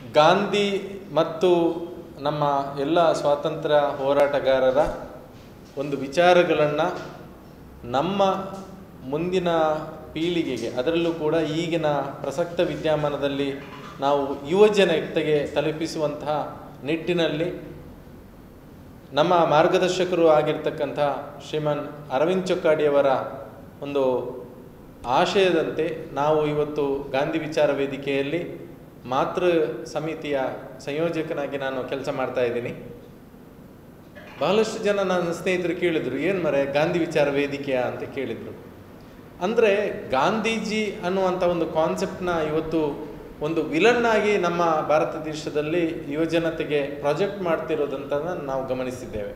ಗಾಂಧಿ ಮತ್ತು ನಮ್ಮ ಎಲ್ಲ ಸ್ವಾತಂತ್ರ್ಯ ಹೋರಾಟಗಾರರ ಒಂದು ವಿಚಾರಗಳನ್ನು ನಮ್ಮ ಮುಂದಿನ ಪೀಳಿಗೆಗೆ ಅದರಲ್ಲೂ ಕೂಡ ಈಗಿನ ಪ್ರಸಕ್ತ ವಿದ್ಯಮಾನದಲ್ಲಿ ನಾವು ಯುವಜನತೆಗೆ ತಲುಪಿಸುವಂತಹ ನಿಟ್ಟಿನಲ್ಲಿ ನಮ್ಮ ಮಾರ್ಗದರ್ಶಕರು ಆಗಿರ್ತಕ್ಕಂಥ ಶ್ರೀಮಾನ್ ಅರವಿಂದ್ ಚೊಕ್ಕಾಡಿಯವರ ಒಂದು ಆಶಯದಂತೆ ನಾವು ಇವತ್ತು ಗಾಂಧಿ ವಿಚಾರ ವೇದಿಕೆಯಲ್ಲಿ ಮಾತೃ ಸಮಿತಿಯ ಸಂಯೋಜಕನಾಗಿ ನಾನು ಕೆಲಸ ಮಾಡ್ತಾ ಇದ್ದೀನಿ ಬಹಳಷ್ಟು ಜನ ನನ್ನ ಸ್ನೇಹಿತರು ಕೇಳಿದರು ಏನು ಮರೆ ಗಾಂಧಿ ವಿಚಾರ ವೇದಿಕೆಯ ಅಂತ ಕೇಳಿದರು ಅಂದರೆ ಗಾಂಧೀಜಿ ಅನ್ನುವಂಥ ಒಂದು ಕಾನ್ಸೆಪ್ಟ್ನ ಇವತ್ತು ಒಂದು ವಿಲನ್ ಆಗಿ ನಮ್ಮ ಭಾರತ ದೇಶದಲ್ಲಿ ಯುವಜನತೆಗೆ ಪ್ರಾಜೆಕ್ಟ್ ಮಾಡ್ತಿರೋದಂತ ನಾವು ಗಮನಿಸಿದ್ದೇವೆ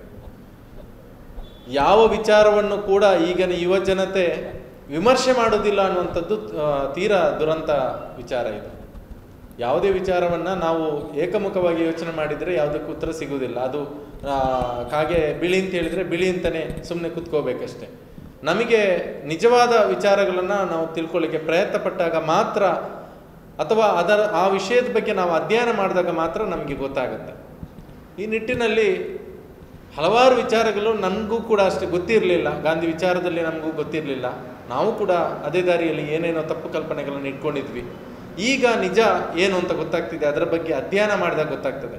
ಯಾವ ವಿಚಾರವನ್ನು ಕೂಡ ಈಗಿನ ಯುವಜನತೆ ವಿಮರ್ಶೆ ಮಾಡೋದಿಲ್ಲ ಅನ್ನುವಂಥದ್ದು ಆ, ತೀರಾ ದುರಂತ ವಿಚಾರ ಇದು ಯಾವುದೇ ವಿಚಾರವನ್ನು ನಾವು ಏಕಮುಖವಾಗಿ ಯೋಚನೆ ಮಾಡಿದರೆ ಯಾವುದಕ್ಕೂ ಉತ್ತರ ಸಿಗುವುದಿಲ್ಲ ಅದು ಆ, ಕಾಗೆ ಬಿಳಿ ಅಂತ ಹೇಳಿದರೆ ಬಿಳಿ ಅಂತಲೇ ಸುಮ್ಮನೆ ಕುತ್ಕೋಬೇಕಷ್ಟೆ ನಮಗೆ ನಿಜವಾದ ವಿಚಾರಗಳನ್ನು ನಾವು ತಿಳ್ಕೊಳ್ಳಿಕ್ಕೆ ಪ್ರಯತ್ನ ಪಟ್ಟಾಗ ಮಾತ್ರ ಅಥವಾ ಅದರ ಆ ವಿಷಯದ ಬಗ್ಗೆ ನಾವು ಅಧ್ಯಯನ ಮಾಡಿದಾಗ ಮಾತ್ರ ನಮಗೆ ಗೊತ್ತಾಗುತ್ತೆ ಈ ನಿಟ್ಟಿನಲ್ಲಿ ಹಲವಾರು ವಿಚಾರಗಳು ನನಗೂ ಕೂಡ ಅಷ್ಟೇ ಗೊತ್ತಿರಲಿಲ್ಲ ಗಾಂಧಿ ವಿಚಾರದಲ್ಲಿ ನಮಗೂ ಗೊತ್ತಿರಲಿಲ್ಲ ನಾವು ಕೂಡ ಅದೇ ದಾರಿಯಲ್ಲಿ ಏನೇನೋ ತಪ್ಪು ಕಲ್ಪನೆಗಳನ್ನು ಇಟ್ಕೊಂಡಿದ್ವಿ ಈಗ ನಿಜ ಏನು ಅಂತ ಗೊತ್ತಾಗ್ತಿದೆ ಅದರ ಬಗ್ಗೆ ಅಧ್ಯಯನ ಮಾಡಿದಾಗ ಗೊತ್ತಾಗ್ತದೆ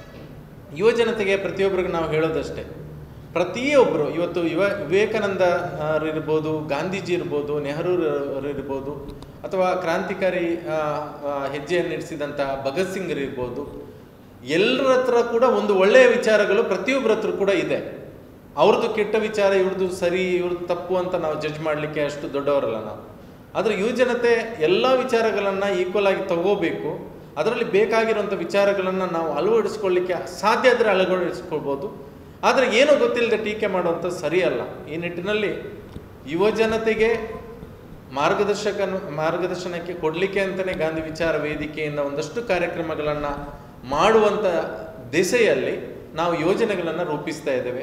ಯುವಜನತೆಗೆ ಪ್ರತಿಯೊಬ್ಬರಿಗೂ ನಾವು ಹೇಳೋದಷ್ಟೇ ಪ್ರತಿಯೊಬ್ಬರು ಇವತ್ತು ಯುವ ವಿವೇಕಾನಂದ ಆ, ಇರ್ಬೋದು ಗಾಂಧೀಜಿ ಇರ್ಬೋದು ನೆಹರು ಇರ್ಬೋದು ಅಥವಾ ಕ್ರಾಂತಿಕಾರಿ ಆ, ಆ, ಹೆಜ್ಜೆಯನ್ನು ಇರಿಸಿದಂಥ ಭಗತ್ ಸಿಂಗ್ ಇರ್ಬೋದು ಎಲ್ಲರ ಹತ್ರ ಕೂಡ ಒಂದು ಒಳ್ಳೆಯ ವಿಚಾರಗಳು ಪ್ರತಿಯೊಬ್ಬರ ಹತ್ರ ಕೂಡ ಇದೆ ಅವ್ರದ್ದು ಕೆಟ್ಟ ವಿಚಾರ ಇವ್ರದ್ದು ಸರಿ ಇವ್ರದ್ದು ತಪ್ಪು ಅಂತ ನಾವು ಜಡ್ಜ್ ಮಾಡಲಿಕ್ಕೆ ಅಷ್ಟು ದೊಡ್ಡವರಲ್ಲ ನಾವು ಆದರೆ ಯುವಜನತೆ ಎಲ್ಲ ವಿಚಾರಗಳನ್ನು ಈಕ್ವಲ್ ಆಗಿ ತಗೋಬೇಕು ಅದರಲ್ಲಿ ಬೇಕಾಗಿರುವಂಥ ವಿಚಾರಗಳನ್ನು ನಾವು ಅಳವಡಿಸ್ಕೊಳ್ಳಿಕ್ಕೆ ಸಾಧ್ಯ ಆದರೆ ಅಳವಡಿಸ್ಕೊಳ್ಬೋದು ಆದರೆ ಏನೋ ಗೊತ್ತಿಲ್ಲದೆ ಟೀಕೆ ಮಾಡುವಂಥದ್ದು ಸರಿಯಲ್ಲ ಈ ನಿಟ್ಟಿನಲ್ಲಿ ಯುವಜನತೆಗೆ ಮಾರ್ಗದರ್ಶಕನು ಮಾರ್ಗದರ್ಶನಕ್ಕೆ ಕೊಡಲಿಕ್ಕೆ ಅಂತಲೇ ಗಾಂಧಿ ವಿಚಾರ ವೇದಿಕೆಯಿಂದ ಒಂದಷ್ಟು ಕಾರ್ಯಕ್ರಮಗಳನ್ನು ಮಾಡುವಂಥ ದಿಸೆಯಲ್ಲಿ ನಾವು ಯೋಜನೆಗಳನ್ನು ರೂಪಿಸ್ತಾ ಇದ್ದೇವೆ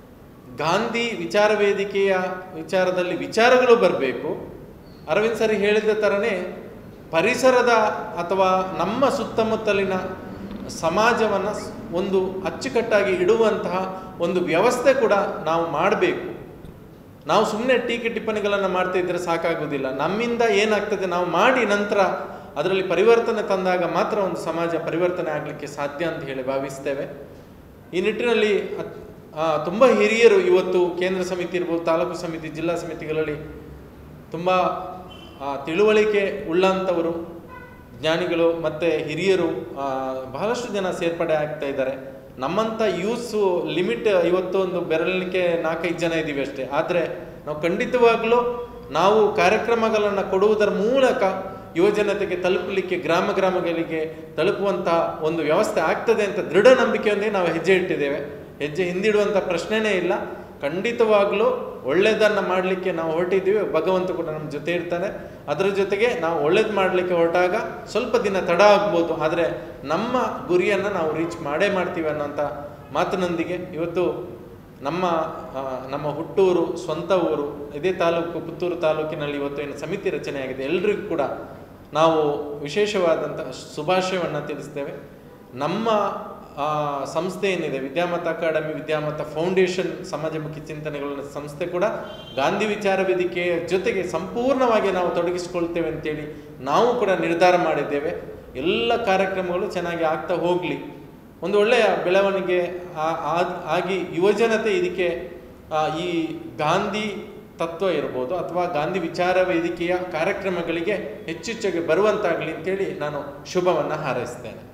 ಗಾಂಧಿ ವಿಚಾರ ವೇದಿಕೆಯ ವಿಚಾರದಲ್ಲಿ ವಿಚಾರಗಳು ಬರಬೇಕು ಅರವಿಂದ್ ಸರಿ ಹೇಳಿದ ಥರನೇ ಪರಿಸರದ ಅಥವಾ ನಮ್ಮ ಸುತ್ತಮುತ್ತಲಿನ ಸಮಾಜವನ್ನು ಒಂದು ಅಚ್ಚುಕಟ್ಟಾಗಿ ಇಡುವಂತಹ ಒಂದು ವ್ಯವಸ್ಥೆ ಕೂಡ ನಾವು ಮಾಡಬೇಕು ನಾವು ಸುಮ್ಮನೆ ಟೀಕೆ ಟಿಪ್ಪಣಿಗಳನ್ನು ಮಾಡ್ತಾ ಇದ್ರೆ ಸಾಕಾಗುವುದಿಲ್ಲ ನಮ್ಮಿಂದ ಏನಾಗ್ತದೆ ನಾವು ಮಾಡಿ ನಂತರ ಅದರಲ್ಲಿ ಪರಿವರ್ತನೆ ತಂದಾಗ ಮಾತ್ರ ಒಂದು ಸಮಾಜ ಪರಿವರ್ತನೆ ಆಗಲಿಕ್ಕೆ ಸಾಧ್ಯ ಅಂತ ಹೇಳಿ ಭಾವಿಸ್ತೇವೆ ಈ ನಿಟ್ಟಿನಲ್ಲಿ ಅತ್- ಆ, ತುಂಬ ಹಿರಿಯರು ಇವತ್ತು ಕೇಂದ್ರ ಸಮಿತಿ ಇರ್ಬೋದು ತಾಲೂಕು ಸಮಿತಿ ಜಿಲ್ಲಾ ಸಮಿತಿಗಳಲ್ಲಿ ತುಂಬ ಆ, ತಿಳುವಳಿಕೆ ಉಳ್ಳಂಥವರು ಜ್ಞಾನಿಗಳು ಮತ್ತು ಹಿರಿಯರು ಆ, ಬಹಳಷ್ಟು ಜನ ಸೇರ್ಪಡೆ ಆಗ್ತಾ ಇದ್ದಾರೆ ನಮ್ಮಂಥ ಯೂತ್ಸು ಲಿಮಿಟ್ ಇವತ್ತು ಒಂದು ಬೆರಳಿಕೆ ನಾಲ್ಕೈದು ಜನ ಇದ್ದೀವಿ ಅಷ್ಟೇ ಆದರೆ ನಾವು ಖಂಡಿತವಾಗ್ಲೂ ನಾವು ಕಾರ್ಯಕ್ರಮಗಳನ್ನು ಕೊಡುವುದರ ಮೂಲಕ ಯುವಜನತೆಗೆ ತಲುಪಲಿಕ್ಕೆ ಗ್ರಾಮ ಗ್ರಾಮಗಳಿಗೆ ತಲುಪುವಂಥ ಒಂದು ವ್ಯವಸ್ಥೆ ಆಗ್ತದೆ ಅಂತ ದೃಢ ನಂಬಿಕೆಯೊಂದಿಗೆ ನಾವು ಹೆಜ್ಜೆ ಇಟ್ಟಿದ್ದೇವೆ ಹೆಜ್ಜೆ ಹಿಂದಿಡುವಂಥ ಪ್ರಶ್ನೆನೇ ಇಲ್ಲ ಖಂಡಿತವಾಗ್ಲೂ ಒಳ್ಳೆಯದನ್ನು ಮಾಡಲಿಕ್ಕೆ ನಾವು ಹೊರಟಿದ್ದೀವಿ ಭಗವಂತ ಕೂಡ ನಮ್ಮ ಜೊತೆ ಇರ್ತಾನೆ ಅದರ ಜೊತೆಗೆ ನಾವು ಒಳ್ಳೇದು ಮಾಡಲಿಕ್ಕೆ ಹೊರಟಾಗ ಸ್ವಲ್ಪ ದಿನ ತಡ ಆಗ್ಬೋದು ಆದರೆ ನಮ್ಮ ಗುರಿಯನ್ನು ನಾವು ರೀಚ್ ಮಾಡೇ ಮಾಡ್ತೀವಿ ಅನ್ನೋಂಥ ಮಾತಿನೊಂದಿಗೆ ಇವತ್ತು ನಮ್ಮ ಆ, ನಮ್ಮ ಹುಟ್ಟೂರು ಸ್ವಂತ ಊರು ಇದೇ ತಾಲೂಕು ಪುತ್ತೂರು ತಾಲೂಕಿನಲ್ಲಿ ಇವತ್ತು ಏನು ಸಮಿತಿ ರಚನೆಯಾಗಿದೆ ಎಲ್ರಿಗೂ ಕೂಡ ನಾವು ವಿಶೇಷವಾದಂಥ ಶುಭಾಶಯವನ್ನು ತಿಳಿಸ್ತೇವೆ ನಮ್ಮ ಆ, ಸಂಸ್ಥೆ ಏನಿದೆ ವಿದ್ಯಾಮತ ಅಕಾಡೆಮಿ ವಿದ್ಯಾಮತ ಫೌಂಡೇಶನ್ ಸಮಾಜಮುಖಿ ಚಿಂತನೆಗಳ ಸಂಸ್ಥೆ ಕೂಡ ಗಾಂಧಿ ವಿಚಾರ ವೇದಿಕೆಯ ಜೊತೆಗೆ ಸಂಪೂರ್ಣವಾಗಿ ನಾವು ತೊಡಗಿಸಿಕೊಳ್ತೇವೆ ಅಂತೇಳಿ ನಾವು ಕೂಡ ನಿರ್ಧಾರ ಮಾಡಿದ್ದೇವೆ ಎಲ್ಲ ಕಾರ್ಯಕ್ರಮಗಳು ಚೆನ್ನಾಗಿ ಆಗ್ತಾ ಹೋಗಲಿ ಒಂದು ಒಳ್ಳೆಯ ಬೆಳವಣಿಗೆ ಆ- ಆ- ಆಗಿ ಯುವಜನತೆ ಇದಕ್ಕೆ ಆ, ಈ ಗಾಂಧಿ ತತ್ವ ಇರ್ಬೋದು ಅಥವಾ ಗಾಂಧಿ ವಿಚಾರ ವೇದಿಕೆಯ ಕಾರ್ಯಕ್ರಮಗಳಿಗೆ ಹೆಚ್ಚೆಚ್ಚಾಗಿ ಬರುವಂತಾಗಲಿ ಅಂತೇಳಿ ನಾನು ಶುಭವನ್ನು ಹಾರೈಸ್ತೇನೆ